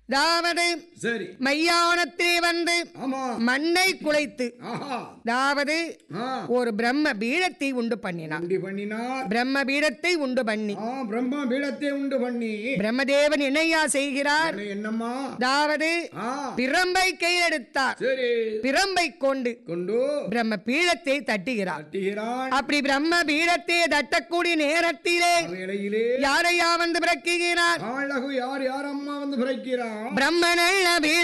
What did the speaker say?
அதாவது சரி மையானத்திலே வந்து ஆமா மண்ணை குலைத்து ஆஹா அதாவது ஆ ஒரு பிரம்ம பீடத்தை உண்டு பண்ணினான் உண்டி பண்ணினார் பிரம்ம பீடத்தை உண்டு பண்ணி ஆ பிரம்ம பீடத்தை உண்டு பண்ணி பிரம்மதேவன் என்னையா செய்கிறார் என்ன என்னம்மா அதாவது ஆ பிரம்பை கையெடுத்தார் சரி பிரம்பை கொண்டு கொண்டு பிரம்ம பீடத்தை தட்டுகிறார் தட்டுகிறான் அப்படி பிரம்ம பீடத்தை தட்டக்கூடிய நேரத்திலே வேளையிலே யாரையா வந்து பிறக்குகிறார் அழகு யார் யார் அம்மா வந்து பிறக்கிறான் பிரம்மனல்ல பீட